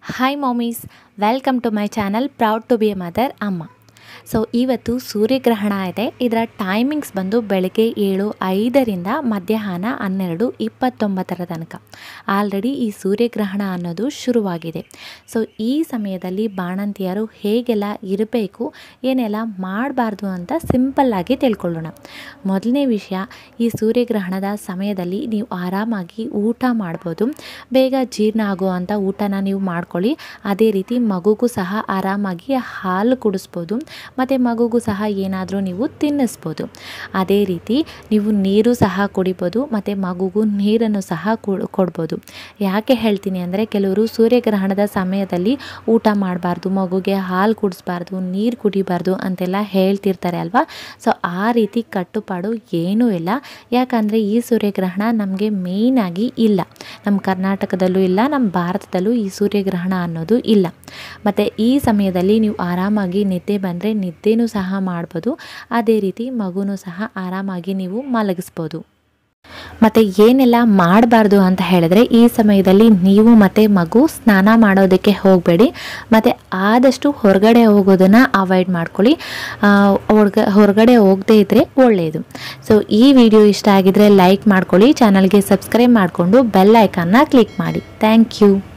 hi mummies welcome to my channel proud to be a mother ಅಮ್ಮ so ಇವತ್ತು ಸೂರ್ಯಗ್ರಹಣ ಇದೆ ಇದರ ಟೈಮಿಂಗ್ಸ್ ಬಂದು ಬೆಳಗ್ಗೆ ಏಳು ಐದರಿಂದ ಮಧ್ಯಾಹ್ನ ಹನ್ನೆರಡು ಇಪ್ಪತ್ತೊಂಬತ್ತರ ತನಕ ಆಲ್ರೆಡಿ ಈ ಸೂರ್ಯಗ್ರಹಣ ಅನ್ನೋದು ಶುರುವಾಗಿದೆ ಸೊ ಈ ಸಮಯದಲ್ಲಿ ಬಾಣಂತಿಯರು ಹೇಗೆಲ್ಲ ಇರಬೇಕು ಏನೆಲ್ಲ ಮಾಡಬಾರ್ದು ಅಂತ ಸಿಂಪಲ್ಲಾಗಿ ತಿಳ್ಕೊಳ್ಳೋಣ ಮೊದಲನೇ ವಿಷಯ ಈ ಸೂರ್ಯಗ್ರಹಣದ ಸಮಯದಲ್ಲಿ ನೀವು ಆರಾಮಾಗಿ ಊಟ ಮಾಡ್ಬೋದು ಬೇಗ ಜೀರ್ಣ ಆಗುವಂಥ ಊಟನ ನೀವು ಮಾಡ್ಕೊಳ್ಳಿ ಅದೇ ರೀತಿ ಮಗುಗೂ ಸಹ ಆರಾಮಾಗಿ ಹಾಲು ಕುಡಿಸ್ಬೋದು ಮತ್ತು ಮಗುಗೂ ಸಹ ಏನಾದರೂ ನೀವು ತಿನ್ನಿಸ್ಬೋದು ಅದೇ ರೀತಿ ನೀವು ನೀರು ಸಹ ಕುಡಿಬೋದು ಮತ್ತು ಮಗುಗೂ ನೀರನ್ನು ಸಹ ಕೊಡ್- ಕೊಡ್ಬೋದು ಯಾಕೆ ಹೇಳ್ತೀನಿ ಅಂದರೆ ಕೆಲವರು ಸೂರ್ಯಗ್ರಹಣದ ಸಮಯದಲ್ಲಿ ಊಟ ಮಾಡಬಾರ್ದು ಮಗುಗೆ ಹಾಲು ಕುಡಿಸ್ಬಾರ್ದು ನೀರು ಕುಡಿಬಾರ್ದು ಅಂತೆಲ್ಲ ಹೇಳ್ತಿರ್ತಾರೆ ಅಲ್ವಾ ಸೊ ಆ ರೀತಿ ಕಟ್ಟುಪಾಡು ಏನೂ ಇಲ್ಲ ಯಾಕಂದರೆ ಈ ಸೂರ್ಯಗ್ರಹಣ ನಮಗೆ ಮೇಯ್ನಾಗಿ ಇಲ್ಲ ನಮ್ಮ ಕರ್ನಾಟಕದಲ್ಲೂ ಇಲ್ಲ ನಮ್ಮ ಭಾರತದಲ್ಲೂ ಈ ಸೂರ್ಯಗ್ರಹಣ ಅನ್ನೋದು ಇಲ್ಲ ಮತ್ತು ಈ ಸಮಯದಲ್ಲಿ ನೀವು ಆರಾಮಾಗಿ ನಿದ್ದೆ ಬಂದರೆ ನಿದ್ದೆನೂ ಸಹ ಮಾಡ್ಬೋದು ಅದೇ ರೀತಿ ಮಗುನೂ ಸಹ ಆರಾಮಾಗಿ ನೀವು ಮಲಗಿಸ್ಬೋದು ಮತ್ತು ಏನೆಲ್ಲ ಮಾಡಬಾರ್ದು ಅಂತ ಹೇಳಿದ್ರೆ ಈ ಸಮಯದಲ್ಲಿ ನೀವು ಮತ್ತು ಮಗು ಸ್ನಾನ ಮಾಡೋದಕ್ಕೆ ಹೋಗಬೇಡಿ ಮತ್ತು ಆದಷ್ಟು ಹೊರಗಡೆ ಹೋಗೋದನ್ನು ಅವಾಯ್ಡ್ ಮಾಡ್ಕೊಳ್ಳಿ ಆ, ಹೊರ್ಗ ಹೊರಗಡೆ ಹೋಗದೇ ಇದ್ದರೆ ಒಳ್ಳೆಯದು ಸೊ ಈ ವಿಡಿಯೋ ಇಷ್ಟ ಆಗಿದ್ರೆ ಲೈಕ್ ಮಾಡ್ಕೊಳ್ಳಿ ಚಾನಲ್ಗೆ ಸಬ್ಸ್ಕ್ರೈಬ್ ಮಾಡಿಕೊಂಡು ಬೆಲ್ ಐಕಾನ್ನ ಕ್ಲಿಕ್ ಮಾಡಿ ಥ್ಯಾಂಕ್ ಯು